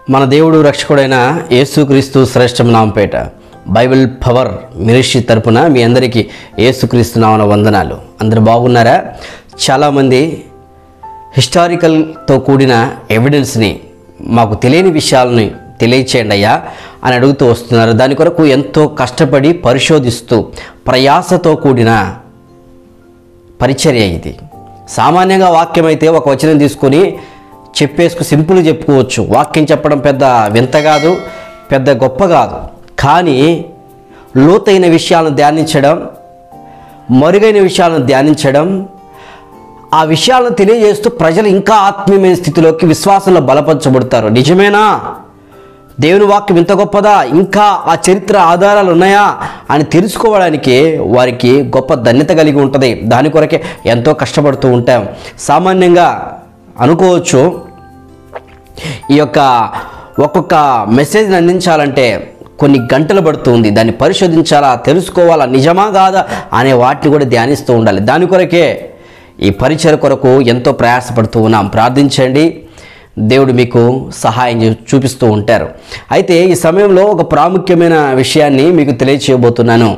మన దేవుడు రక్షకుడైన యేసుక్రీస్తు శ్రేష్టం నాంపేట బైబిల్ పవర్ మినిస్ట్రీ తరపున మీ అందరికీ యేసుక్రీస్తు నామన వందనాలు అందరు బాగున్నారా చాలామంది హిస్టారికల్తో కూడిన ఎవిడెన్స్ని మాకు తెలియని విషయాలని తెలియచేయండి అయ్యా అని అడుగుతూ వస్తున్నారు దాని కొరకు ఎంతో కష్టపడి పరిశోధిస్తూ ప్రయాసతో కూడిన పరిచర్య ఇది సామాన్యంగా వాక్యం అయితే ఒక వచనం తీసుకొని చెప్పేసుకు సింపుల్ చెప్పుకోవచ్చు వాక్యం చెప్పడం పెద్ద వింత కాదు పెద్ద గొప్ప కాదు కానీ లోతైన విషయాలను ధ్యానించడం మరుగైన విషయాలను ధ్యానించడం ఆ విషయాలను తెలియజేస్తూ ప్రజలు ఇంకా ఆత్మీయమైన స్థితిలోకి విశ్వాసంలో బలపరచబడతారు నిజమేనా దేవుని వాక్యం ఇంత గొప్పదా ఇంకా ఆ చరిత్ర ఆధారాలు ఉన్నాయా అని తెలుసుకోవడానికి వారికి గొప్ప ధన్యత కలిగి ఉంటుంది దాని కొరకే ఎంతో కష్టపడుతూ ఉంటాం సామాన్యంగా అనుకోవచ్చు ఈ యొక్క ఒక్కొక్క మెసేజ్ని అందించాలంటే కొన్ని గంటలు పడుతుంది దాన్ని పరిశోధించాలా తెలుసుకోవాలా నిజమా కాదా అనే వాటిని కూడా ధ్యానిస్తూ ఉండాలి దాని కొరకే ఈ పరిచయ కొరకు ఎంతో ప్రయాసపడుతూ ఉన్నాం ప్రార్థించండి దేవుడు మీకు సహాయం చే- చూపిస్తూ ఉంటారు అయితే ఈ సమయంలో ఒక ప్రాముఖ్యమైన విషయాన్ని మీకు తెలియచేయబోతున్నాను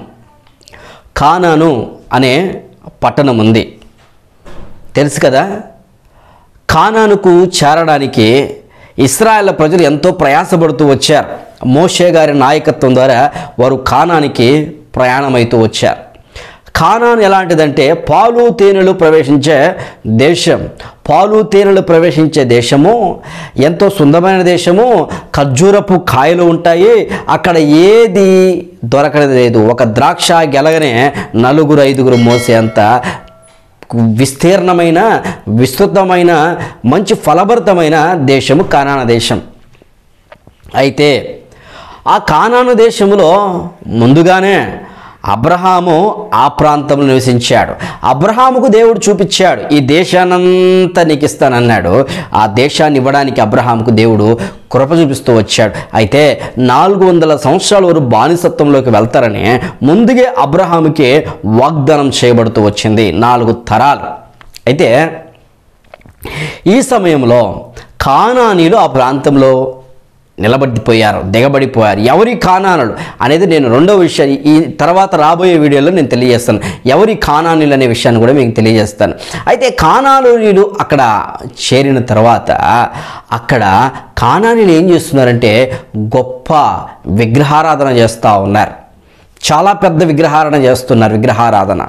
కానాను అనే పట్టణం ఉంది తెలుసు కదా కానానుకు చేరడానికి ఇస్రాయేల్ ప్రజలు ఎంతో ప్రయాసపడుతూ వచ్చారు మోషే గారి నాయకత్వం ద్వారా వారు కానానికి ప్రయాణమవుతూ వచ్చారు కానాన్ ఎలాంటిదంటే పాలు తేనెలు ప్రవేశించే దేశం పాలు తేనెలు ప్రవేశించే దేశము ఎంతో సుందరమైన దేశము ఖర్జూరపు కాయలు ఉంటాయి అక్కడ ఏది దొరకనిది లేదు ఒక ద్రాక్ష గెలగనే నలుగురు ఐదుగురు మోసేంత విస్తీర్ణమైన విస్తృతమైన మంచి ఫలభరితమైన దేశము కానాన దేశం అయితే ఆ కానాను దేశంలో ముందుగానే అబ్రహాము ఆ ప్రాంతంలో నివసించాడు అబ్రహాముకు దేవుడు చూపించాడు ఈ దేశానంతా నీకు ఇస్తానన్నాడు ఆ దేశాన్ని ఇవ్వడానికి అబ్రహాముకు దేవుడు కృప చూపిస్తూ వచ్చాడు అయితే నాలుగు వందల సంవత్సరాల వరకు బానిసత్వంలోకి వెళ్తారని ముందుగే అబ్రహాముకి వాగ్దానం చేయబడుతూ వచ్చింది నాలుగు తరాలు అయితే ఈ సమయంలో కానానీలు ఆ ప్రాంతంలో నిలబడిపోయారు దిగబడిపోయారు ఎవరి కానానులు అనేది నేను రెండో విషయం ఈ తర్వాత రాబోయే వీడియోలో నేను తెలియజేస్తాను ఎవరి కానానీలు అనే విషయాన్ని కూడా మీకు తెలియజేస్తాను అయితే కానానీలు అక్కడ చేరిన తర్వాత అక్కడ కానానీలు ఏం చేస్తున్నారంటే గొప్ప విగ్రహారాధన చేస్తూ ఉన్నారు చాలా పెద్ద విగ్రహారాధన చేస్తున్నారు విగ్రహారాధన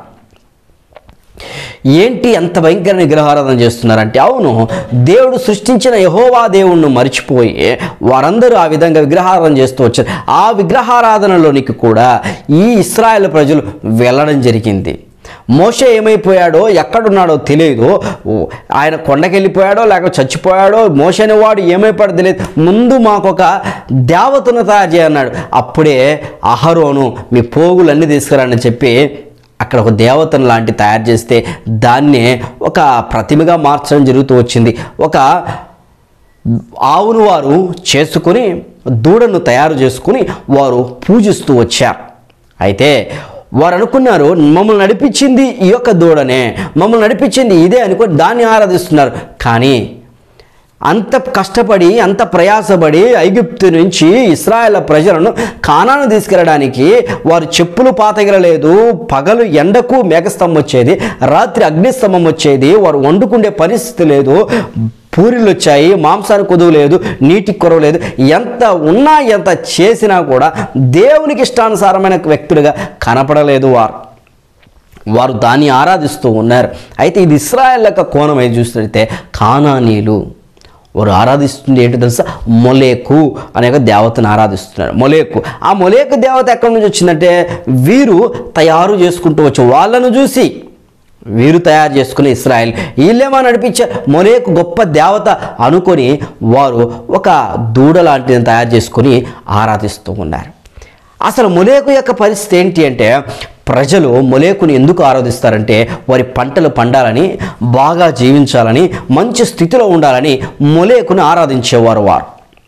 ఏంటి అంత భయంకరమైన విగ్రహారాధన చేస్తున్నారంటే అవును దేవుడు సృష్టించిన యహోవా దేవుణ్ణి మర్చిపోయి వారందరూ ఆ విధంగా విగ్రహారాధన చేస్తూ వచ్చారు ఆ విగ్రహారాధనలోనికి కూడా ఈ ఇస్రాయేల్ ప్రజలు వెళ్ళడం జరిగింది మోషే ఏమైపోయాడో ఎక్కడున్నాడో తెలియదు ఓ, ఆయన కొండకెళ్ళిపోయాడో లేక చచ్చిపోయాడో మోషే అనేవాడు ఏమైపోయాడో తెలియదు ముందు మాకొక దేవతను తయారు చేయన్నాడు అప్పుడే అహరోను మీ పోగులన్నీ తీసుకురాని చెప్పి అక్కడ ఒక దేవతను లాంటి తయారు చేస్తే దాన్నే ఒక ప్రతిమగా మార్చడం జరుగుతూ వచ్చింది ఒక ఆవును వారు చేసుకొని దూడను తయారు చేసుకుని వారు పూజిస్తూ వచ్చారు అయితే వారు అనుకున్నారు మమ్మల్ని నడిపించింది ఈ యొక్క దూడనే మమ్మల్ని నడిపించింది ఇదే అనుకొని దాన్ని ఆరాధిస్తున్నారు కానీ అంత కష్టపడి అంత ప్రయాసపడి ఐగుప్తు నుంచి ఇస్రాయేల్ ప్రజలను కానాను తీసుకెళ్ళడానికి వారు చెప్పులు పాతగిరలేదు పగలు ఎండకు మేఘస్తంభం వచ్చేది రాత్రి అగ్నిస్తంభం వచ్చేది వారు వండుకుండే పరిస్థితి లేదు పూరిలు వచ్చాయి మాంసానికి కుదువు లేదు నీటికి కొరవ లేదు ఎంత ఉన్నా ఎంత చేసినా కూడా దేవునికి ఇష్టానుసారమైన వ్యక్తులుగా కనపడలేదు వారు వారు దాన్ని ఆరాధిస్తూ ఉన్నారు అయితే ఇది ఇస్రాయల్ యొక్క కోణం అయితే చూస్తుంటే కానానీలు వారు ఆరాధిస్తుంది ఏంటో తెలుసా మొలేకు అనే ఒక దేవతను ఆరాధిస్తున్నారు మొలేకు ఆ మొలేకు దేవత ఎక్కడి నుంచి వచ్చిందంటే వీరు తయారు చేసుకుంటూ వచ్చి వాళ్ళను చూసి వీరు తయారు చేసుకుని ఇస్రాయల్ వీళ్ళేమో నడిపించారు మొలేకు గొప్ప దేవత అనుకొని వారు ఒక దూడ లాంటిని తయారు చేసుకొని ఆరాధిస్తూ ఉన్నారు అసలు మొలేకు యొక్క పరిస్థితి ఏంటి అంటే ప్రజలు మొలేకుని ఎందుకు ఆరాధిస్తారంటే వారి పంటలు పండాలని బాగా జీవించాలని మంచి స్థితిలో ఉండాలని మొలేకుని ఆరాధించేవారు వారు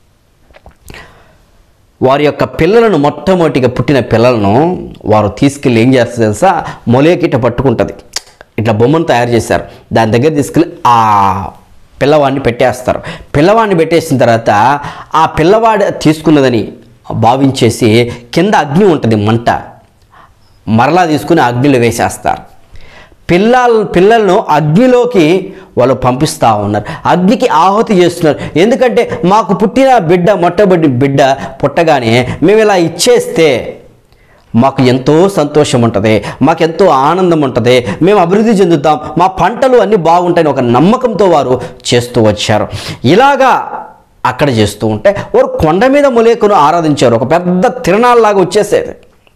వారి యొక్క పిల్లలను మొట్టమొదటిగా పుట్టిన పిల్లలను వారు తీసుకెళ్ళి ఏం చేస్తారు తెలుసా మొలేకి ఇట్లా పట్టుకుంటుంది ఇట్లా బొమ్మను తయారు చేశారు దాని దగ్గర తీసుకెళ్ళి ఆ పిల్లవాడిని పెట్టేస్తారు పిల్లవాడిని పెట్టేసిన తర్వాత ఆ పిల్లవాడు తీసుకున్నదని భావించేసి కింద అగ్ని ఉంటుంది మంట మరలా తీసుకుని అగ్నిలో వేసేస్తారు పిల్లల పిల్లలను అగ్నిలోకి వాళ్ళు పంపిస్తూ ఉన్నారు అగ్నికి ఆహుతి చేస్తున్నారు ఎందుకంటే మాకు పుట్టిన బిడ్డ మొట్టమొదటి బిడ్డ పుట్టగానే మేము ఇలా ఇచ్చేస్తే మాకు ఎంతో సంతోషం ఉంటుంది మాకు ఎంతో ఆనందం ఉంటుంది మేము అభివృద్ధి చెందుతాం మా పంటలు అన్నీ బాగుంటాయని ఒక నమ్మకంతో వారు చేస్తూ వచ్చారు ఇలాగా అక్కడ చేస్తూ ఉంటే వారు కొండ మీద మొలేకును ఆరాధించారు ఒక పెద్ద తిరణాల్లాగా వచ్చేసేది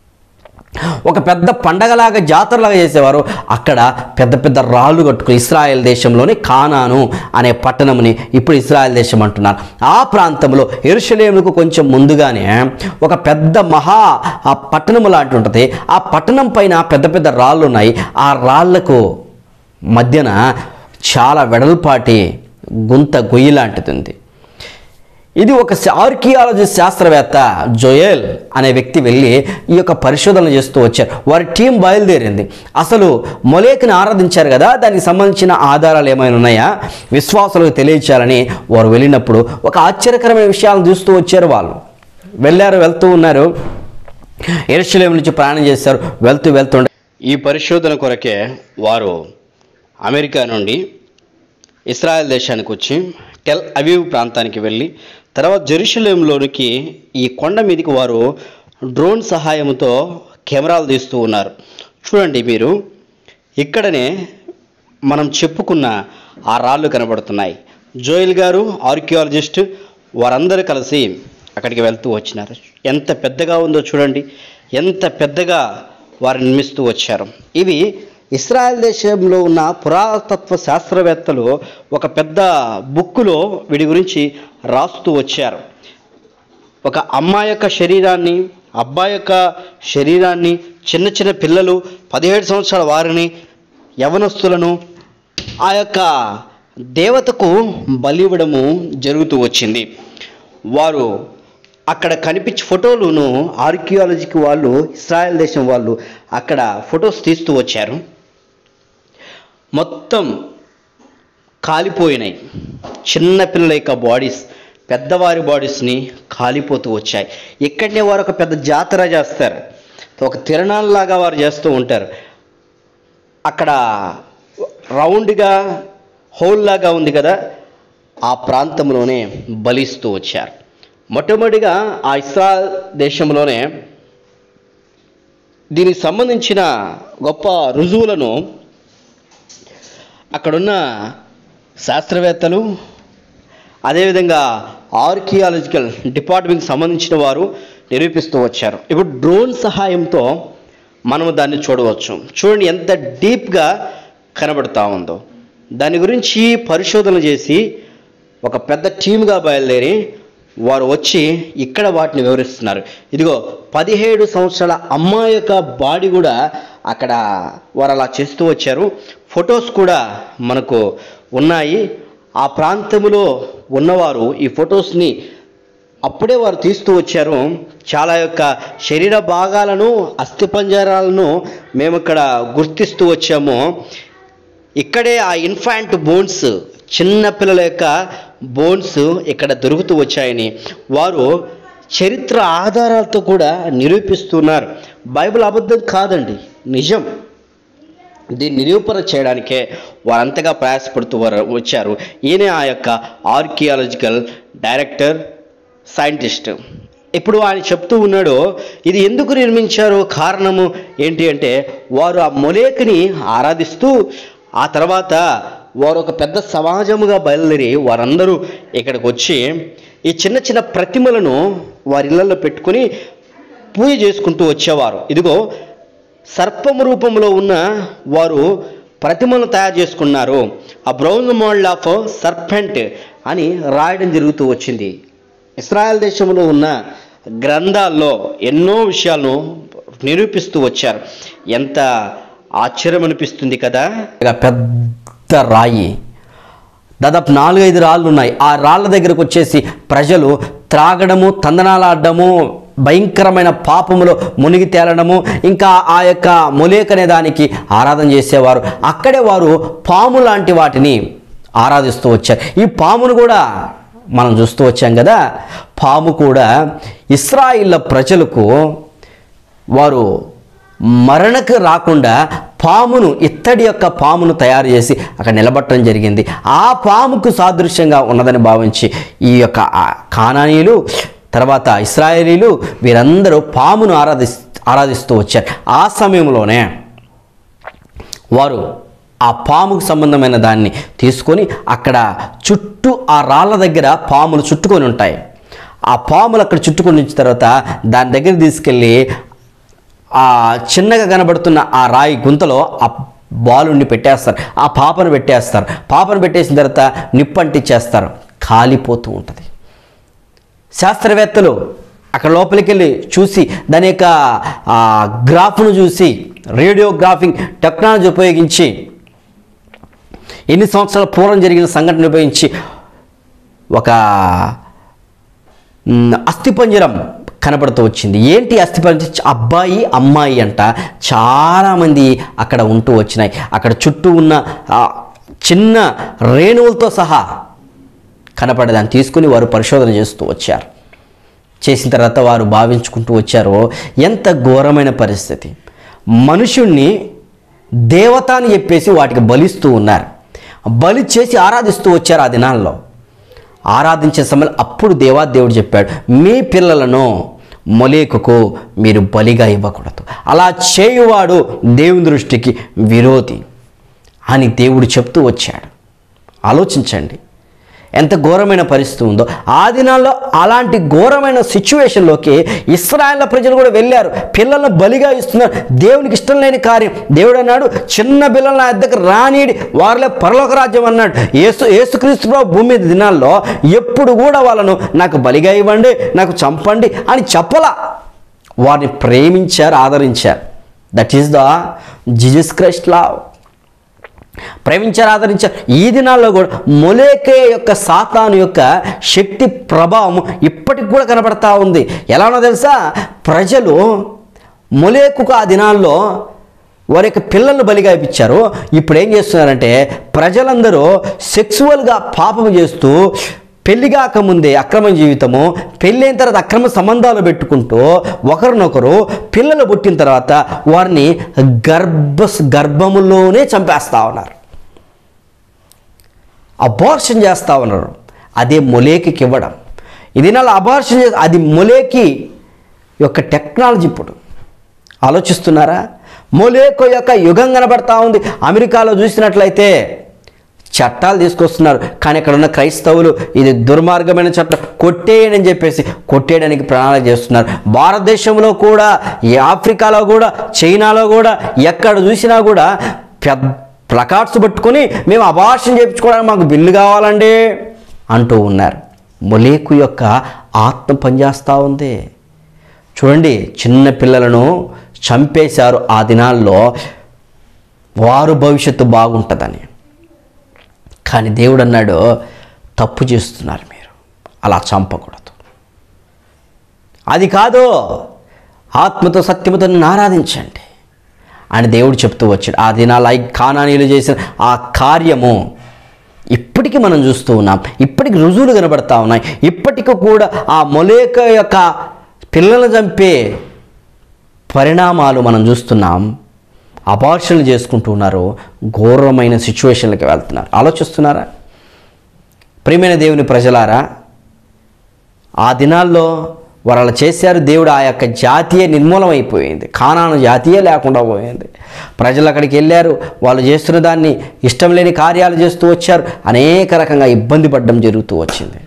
ఒక పెద్ద పండగలాగా జాతరలాగా చేసేవారు అక్కడ పెద్ద పెద్ద రాళ్ళు కట్టుకుని ఇస్రాయెల్ దేశంలోని కానాను అనే పట్టణంని ఇప్పుడు ఇస్రాయెల్ దేశం అంటున్నారు ఆ ప్రాంతంలో ఎరుషలేములకు కొంచెం ముందుగానే ఒక పెద్ద మహా ఆ పట్టణం లాంటి ఉంటుంది ఆ పట్టణం పైన పెద్ద పెద్ద రాళ్ళు ఉన్నాయి ఆ రాళ్లకు మధ్యన చాలా వెడల్పాటి గుంత గొయ్యి లాంటిది ఉంది ఇది ఒక ఆర్కియాలజీ శాస్త్రవేత్త జోయల్ అనే వ్యక్తి వెళ్ళి ఈ యొక్క పరిశోధన చేస్తూ వచ్చారు వారి టీం బయలుదేరింది అసలు మొలేక్ని ఆరాధించారు కదా దానికి సంబంధించిన ఆధారాలు ఏమైనా ఉన్నాయా విశ్వాసులకు తెలియచేయాలని వారు వెళ్ళినప్పుడు ఒక ఆశ్చర్యకరమైన విషయాలను చూస్తూ వచ్చారు వాళ్ళు వెళ్ళారు వెళ్తూ ఉన్నారు ఎరుశలేం నుంచి ప్రయాణం చేశారు వెళ్తూ వెళ్తుండే ఈ పరిశోధన కొరకే వారు అమెరికా నుండి ఇస్రాయెల్ దేశానికి వచ్చి టెల్ అవీవ్ ప్రాంతానికి వెళ్ళి తర్వాత జెరూసలేంలోనికి ఈ కొండ మీదకి వారు డ్రోన్ సహాయంతో కెమెరాలు తీస్తూ ఉన్నారు చూడండి మీరు ఇక్కడనే మనం చెప్పుకున్న ఆ రాళ్ళు కనబడుతున్నాయి జోయల్ గారు ఆర్కియాలజిస్ట్ వారందరూ కలిసి అక్కడికి వెళ్తూ వచ్చినారు ఎంత పెద్దగా ఉందో చూడండి ఎంత పెద్దగా వారు నిర్మిస్తూ వచ్చారు ఇవి ఇస్రాయల్ దేశంలో ఉన్న పురాతత్వ శాస్త్రవేత్తలు ఒక పెద్ద బుక్కులో వీడి గురించి రాస్తూ వచ్చారు ఒక అమ్మాయి యొక్క శరీరాన్ని అబ్బాయి యొక్క శరీరాన్ని చిన్న చిన్న పిల్లలు పదిహేడు సంవత్సరాల వారిని యవనస్తులను ఆ యొక్క దేవతకు బలి ఇవ్వడము జరుగుతూ వచ్చింది వారు అక్కడ కనిపించే ఫోటోలను ఆర్కియాలజీకి వాళ్ళు ఇస్రాయల్ దేశం వాళ్ళు అక్కడ ఫొటోస్ తీస్తూ వచ్చారు మొత్తం కాలిపోయినాయి చిన్న పిల్లల యొక్క బాడీస్ పెద్దవారి బాడీస్ని కాలిపోతూ వచ్చాయి ఇక్కడనే వారు ఒక పెద్ద జాతర చేస్తారు ఒక తిరణాల్లాగా వారు చేస్తూ ఉంటారు అక్కడ రౌండ్గా హోల్ లాగా ఉంది కదా ఆ ప్రాంతంలోనే బలిస్తూ వచ్చారు మొట్టమొదటిగా ఆ ఇస్రాయల్ దేశంలోనే దీనికి సంబంధించిన గొప్ప రుజువులను అక్కడున్న శాస్త్రవేత్తలు అదేవిధంగా ఆర్కియాలజికల్ డిపార్ట్మెంట్కి సంబంధించిన వారు నిరూపిస్తూ వచ్చారు ఇప్పుడు డ్రోన్ సహాయంతో మనము దాన్ని చూడవచ్చు చూడండి ఎంత డీప్గా కనబడుతూ ఉందో దాని గురించి పరిశోధన చేసి ఒక పెద్ద టీమ్గా బయలుదేరి వారు వచ్చి ఇక్కడ వాటిని వివరిస్తున్నారు ఇదిగో పదిహేడు సంవత్సరాల అమ్మాయి యొక్క బాడీ కూడా అక్కడ వారు అలా చేస్తూ వచ్చారు ఫొటోస్ కూడా మనకు ఉన్నాయి ఆ ప్రాంతంలో ఉన్నవారు ఈ ఫొటోస్ని అప్పుడే వారు తీస్తూ వచ్చారు చాలా యొక్క శరీర భాగాలను అస్థిపంజరాలను మేము ఇక్కడ గుర్తిస్తూ వచ్చాము ఇక్కడే ఆ ఇన్ఫాంట్ బోన్స్ చిన్న పిల్లల యొక్క బోన్స్ ఇక్కడ దొరుకుతూ వచ్చాయని వారు చరిత్ర ఆధారాలతో కూడా నిరూపిస్తున్నారు బైబిల్ అబద్ధం కాదండి నిజం దీన్ని నిరూపణ చేయడానికే వారంతగా ప్రయాసపడుతూ వారు వచ్చారు ఈయన ఆ యొక్క ఆర్కియాలజికల్ డైరెక్టర్ సైంటిస్ట్ ఇప్పుడు ఆయన చెప్తూ ఉన్నాడు ఇది ఎందుకు నిర్మించారు కారణము ఏంటి అంటే వారు ఆ మొలేక్ని ఆరాధిస్తూ ఆ తర్వాత వారు ఒక పెద్ద సమాజముగా బయలుదేరి వారందరూ ఇక్కడికి వచ్చి ఈ చిన్న చిన్న ప్రతిమలను వారి ఇళ్లలో పెట్టుకుని పూజ చేసుకుంటూ వచ్చేవారు ఇదిగో సర్పము రూపంలో ఉన్న వారు ప్రతిమను తయారు చేసుకున్నారు ఆ బ్రౌన్ మోడల్ ఆఫ్ సర్పెంట్ అని రాయడం జరుగుతూ వచ్చింది ఇస్రాయల్ దేశంలో ఉన్న గ్రంథాల్లో ఎన్నో విషయాలను నిరూపిస్తూ వచ్చారు ఎంత ఆశ్చర్యం అనిపిస్తుంది కదా ఇక పెద్ద రాయి దాదాపు నాలుగైదు రాళ్ళు ఉన్నాయి ఆ రాళ్ళ దగ్గరకు వచ్చేసి ప్రజలు త్రాగడము తందనాలాడడము భయంకరమైన పాపములో మునిగి తేలడము ఇంకా ఆ యొక్క మొలేక్ అనే దానికి ఆరాధన చేసేవారు అక్కడే వారు పాము లాంటి వాటిని ఆరాధిస్తూ వచ్చారు ఈ పామును కూడా మనం చూస్తూ వచ్చాం కదా పాము కూడా ఇస్రాయిల్ల ప్రజలకు వారు మరణకు రాకుండా పామును ఇత్తడి యొక్క పామును తయారు చేసి అక్కడ నిలబట్టడం జరిగింది ఆ పాముకు సాదృశ్యంగా ఉన్నదని భావించి ఈ యొక్క ఆ కానానీయులు తర్వాత ఇస్రాయేలీలు వీరందరూ పామును ఆరాధి ఆరాధిస్తూ వచ్చారు ఆ సమయంలోనే వారు ఆ పాముకు సంబంధమైన దాన్ని తీసుకొని అక్కడ చుట్టూ ఆ రాళ్ళ దగ్గర పాములు చుట్టుకొని ఉంటాయి ఆ పాములు అక్కడ చుట్టుకొని ఉంచిన తర్వాత దాని దగ్గర తీసుకెళ్ళి ఆ చిన్నగా కనబడుతున్న ఆ రాయి గుంతలో ఆ బాలుని పెట్టేస్తారు ఆ పాపను పెట్టేస్తారు పాపను పెట్టేసిన తర్వాత నిప్పు అంటించేస్తారు కాలిపోతూ ఉంటుంది శాస్త్రవేత్తలు అక్కడ లోపలికి వెళ్ళి చూసి దాని యొక్క ఆ, గ్రాఫ్ను చూసి రేడియోగ్రాఫింగ్ టెక్నాలజీ ఉపయోగించి ఎన్ని సంవత్సరాల పూర్వం జరిగిన సంఘటన ఉపయోగించి ఒక మ్, అస్థిపంజరం కనబడుతూ వచ్చింది ఏంటి అస్థిపంజరం అబ్బాయి అమ్మాయి అంట చాలామంది అక్కడ ఉంటూ వచ్చినాయి అక్కడ చుట్టూ ఉన్న ఆ, చిన్న రేణువులతో సహా కనపడేదాన్ని తీసుకుని వారు పరిశోధన చేస్తూ వచ్చారు చేసిన తర్వాత వారు భావించుకుంటూ వచ్చారో ఎంత ఘోరమైన పరిస్థితి మనుషుణ్ణి దేవత అని చెప్పేసి వాటికి బలిస్తూ ఉన్నారు బలి చేసి ఆరాధిస్తూ వచ్చారు ఆ దినాల్లో ఆరాధించే సమయంలో అప్పుడు దేవాదేవుడు చెప్పాడు మీ పిల్లలను మొలేకుకు మీరు బలిగా ఇవ్వకూడదు అలా చేయువాడు దేవుని దృష్టికి విరోధి అని దేవుడు చెప్తూ వచ్చాడు ఆలోచించండి ఎంత ఘోరమైన పరిస్థితి ఉందో ఆ దినాల్లో అలాంటి ఘోరమైన సిచ్యువేషన్లోకి ఇస్రాయేల్ ప్రజలు కూడా వెళ్ళారు పిల్లలను బలిగా ఇస్తున్నారు దేవునికి ఇష్టం లేని కార్యం దేవుడు అన్నాడు చిన్న పిల్లలు నా దగ్గర రానీడి వారిలో పరలోక రాజ్యం అన్నాడు యేసు యేసుక్రీస్తు ప్రభు భూమి మీద దినాల్లో ఎప్పుడు కూడా వాళ్ళను నాకు బలిగా ఇవ్వండి నాకు చంపండి అని చెప్పలా వారిని ప్రేమించారు ఆదరించారు that is the Jesus Christ love ప్రేమించారు ఆదరించారు ఈ దినాల్లో కూడా మొలేకే యొక్క సాతాను యొక్క శక్తి ప్రభావం ఇప్పటికి కూడా కనబడతా ఉంది ఎలానో తెలుసా ప్రజలు మొలేకుకు ఆ దినాల్లో వారి యొక్క పిల్లలను బలిగా ఇప్పించారు ఇప్పుడు ఏం చేస్తున్నారంటే ప్రజలందరూ సెక్సువల్గా పాపం చేస్తూ పెళ్లి కాకముందే అక్రమ జీవితము పెళ్ళైన తర్వాత అక్రమ సంబంధాలు పెట్టుకుంటూ ఒకరినొకరు పిల్లలు పుట్టిన తర్వాత వారిని గర్భ గర్భములోనే చంపేస్తా ఉన్నారు అబార్షన్ చేస్తా ఉన్నారు అదే మొలేకి ఇవ్వడం ఇది నాలో అబార్షన్ చేసి అది మొలేకి యొక్క టెక్నాలజీ ఇప్పుడు ఆలోచిస్తున్నారా మొలేకో యొక్క యుగం కనబడతా ఉంది అమెరికాలో చూసినట్లయితే చట్టాలు తీసుకొస్తున్నారు కానీ అక్కడ ఉన్న క్రైస్తవులు ఇది దుర్మార్గమైన చట్టం కొట్టేయని అని చెప్పేసి కొట్టేయడానికి ప్రణాళిక చేస్తున్నారు భారతదేశంలో కూడా ఈ ఆఫ్రికాలో కూడా చైనాలో కూడా ఎక్కడ చూసినా కూడా పెద్ద ప్లకార్డ్స్ పట్టుకొని మేము అభాషణ చేయించుకోవడానికి మాకు బిల్లు కావాలండి అంటూ ఉన్నారు మొలేకు యొక్క ఆత్మ పనిచేస్తూ ఉంది చూడండి చిన్న పిల్లలను చంపేశారు ఆ దినాల్లో వారు భవిష్యత్తు బాగుంటుందని కానీ దేవుడు అన్నాడు తప్పు చేస్తున్నారు మీరు అలా చంపకూడదు అది కాదు ఆత్మతో సత్యముతో నన్ను ఆరాధించండి అని దేవుడు చెప్తూ వచ్చాడు ఆ దినాలు ఐ కానానీలు చేసిన ఆ కార్యము ఇప్పటికీ మనం చూస్తూ ఉన్నాం ఇప్పటికి రుజువులు కనబడతా ఉన్నాయి ఇప్పటికీ కూడా ఆ మొలేక యొక్క పిల్లలను చంపే పరిణామాలు మనం చూస్తున్నాం అపార్షన్లు చేసుకుంటూ ఉన్నారు ఘోరమైన సిచ్యువేషన్లకి వెళ్తున్నారు ఆలోచిస్తున్నారా ప్రియమైన దేవుని ప్రజలారా ఆ దినాల్లో వారు అలా చేశారు దేవుడు ఆ యొక్క జాతీయ నిర్మూలం అయిపోయింది కానాను జాతీయ లేకుండా పోయింది ప్రజలు అక్కడికి వెళ్ళారు వాళ్ళు చేస్తున్న దాన్ని ఇష్టం లేని కార్యాలు చేస్తూ వచ్చారు అనేక రకంగా ఇబ్బంది పడడం జరుగుతూ వచ్చింది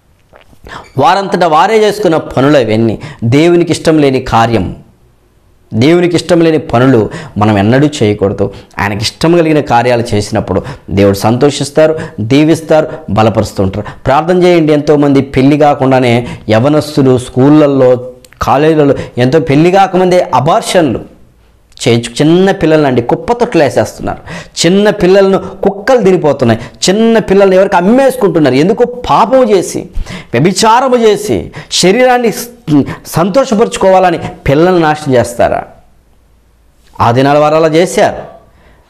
వారంతటా వారే చేసుకున్న పనులు అవన్నీ దేవునికి ఇష్టం లేని కార్యం దేవునికి ఇష్టం లేని పనులు మనం ఎన్నడూ చేయకూడదు ఆయనకి ఇష్టం కలిగిన కార్యాలు చేసినప్పుడు దేవుడు సంతోషిస్తారు దీవిస్తారు బలపరుస్తుంటారు ప్రార్థన చేయండి ఎంతోమంది పెళ్లి కాకుండానే యవనస్తులు స్కూళ్ళల్లో కాలేజీలలో ఎంతో పెళ్లి కాకముందే అబార్షన్లు చేయించు చిన్న పిల్లల్ని అండి కుప్ప తొట్లు వేసేస్తున్నారు చిన్న పిల్లలను కుక్కలు తినిపోతున్నాయి చిన్న పిల్లల్ని ఎవరికి అమ్మేసుకుంటున్నారు ఎందుకు పాపము చేసి వ్యభిచారము చేసి శరీరాన్ని స్- సంతోషపరుచుకోవాలని పిల్లల్ని నాశనం చేస్తారా ఆ దినాల వారు అలా చేశారు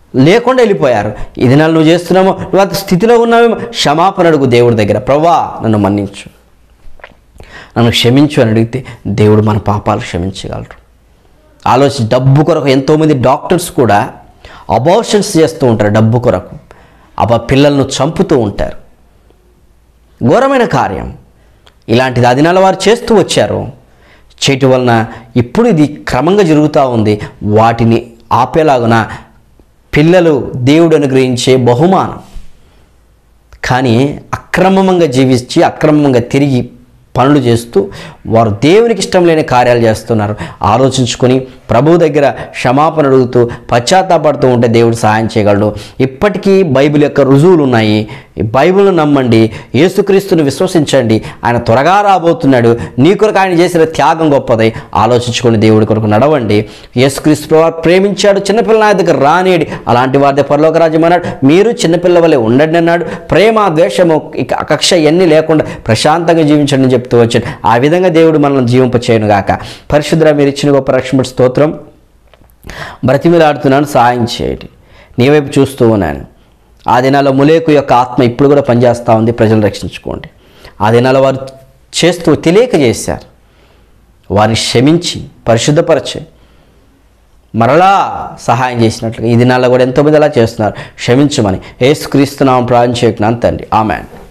లేకుండా వెళ్ళిపోయారు ఈ దినాలు నువ్వు చేస్తున్నామో నువ్వు అంత స్థితిలో ఉన్నావేమో క్షమాపణ అడుగు దేవుడి దగ్గర ప్రభా నన్ను మన్నించు నన్ను క్షమించు అని అడిగితే దేవుడు మన పాపాలు క్షమించగలరు ఆలోచించి డబ్బు కొరకు ఎంతోమంది డాక్టర్స్ కూడా అబార్షన్స్ చేస్తూ ఉంటారు డబ్బు కొరకు అబ్బా పిల్లలను చంపుతూ ఉంటారు ఘోరమైన కార్యం ఇలాంటిది ఆ దినాల వారు చేస్తూ వచ్చారు చేయటం వలన ఇప్పుడు ఇది క్రమంగా జరుగుతూ ఉంది వాటిని ఆపేలాగున పిల్లలు దేవుడు అనుగ్రహించే బహుమానం కానీ అక్రమంగా జీవించి అక్రమంగా తిరిగి పనులు చేస్తూ వారు దేవునికి ఇష్టం లేని కార్యాలు చేస్తున్నారు ఆలోచించుకొని ప్రభువు దగ్గర క్షమాపణ అడుగుతూ పశ్చాత్తాపడుతూ ఉంటే దేవుడు సహాయం చేయగలడు ఇప్పటికీ బైబిల్ యొక్క రుజువులు ఉన్నాయి ఈ బైబిల్ను నమ్మండి యేసుక్రీస్తుని విశ్వసించండి ఆయన త్వరగా రాబోతున్నాడు నీ కొరకు ఆయన చేసిన త్యాగం గొప్పది ఆలోచించుకొని దేవుడి కొరకు నడవండి యేసుక్రీస్తు ప్రభు ప్రేమించాడు చిన్నపిల్ల నా దగ్గర రానేడి అలాంటి వారి పరలోక రాజ్యం అన్నాడు మీరు చిన్నపిల్ల వల్లే ఉండండి అన్నాడు ప్రేమ ద్వేషము ఇక అకక్ష ఇవన్నీ లేకుండా ప్రశాంతంగా జీవించండి అని చెప్తూ వచ్చాడు ఆ విధంగా దేవుడు మనల్ని జీవింప చేయను గాక పరిశుద్ధ మీరు ఇచ్చిన గొప్ప రక్షణ స్తోత్రం బ్రతిమిలాడుతున్నాను సహాయం చేయండి నీ వైపు చూస్తూ ఉన్నాను ఆ దినాల్లో ములేకు యొక్క ఆత్మ ఇప్పుడు కూడా పనిచేస్తూ ఉంది ప్రజలు రక్షించుకోండి ఆ దినాల్లో వారు చేస్తూ తెలియక చేశారు వారిని క్షమించి పరిశుద్ధపరచే మరలా సహాయం చేసినట్లుగా ఈ దినాల్లో కూడా ఎంతోమంది అలా చేస్తున్నారు క్షమించమని ఏసుక్రీస్తునామం ప్రార్థన చేయకున్నాను తండ్రి ఆమెన్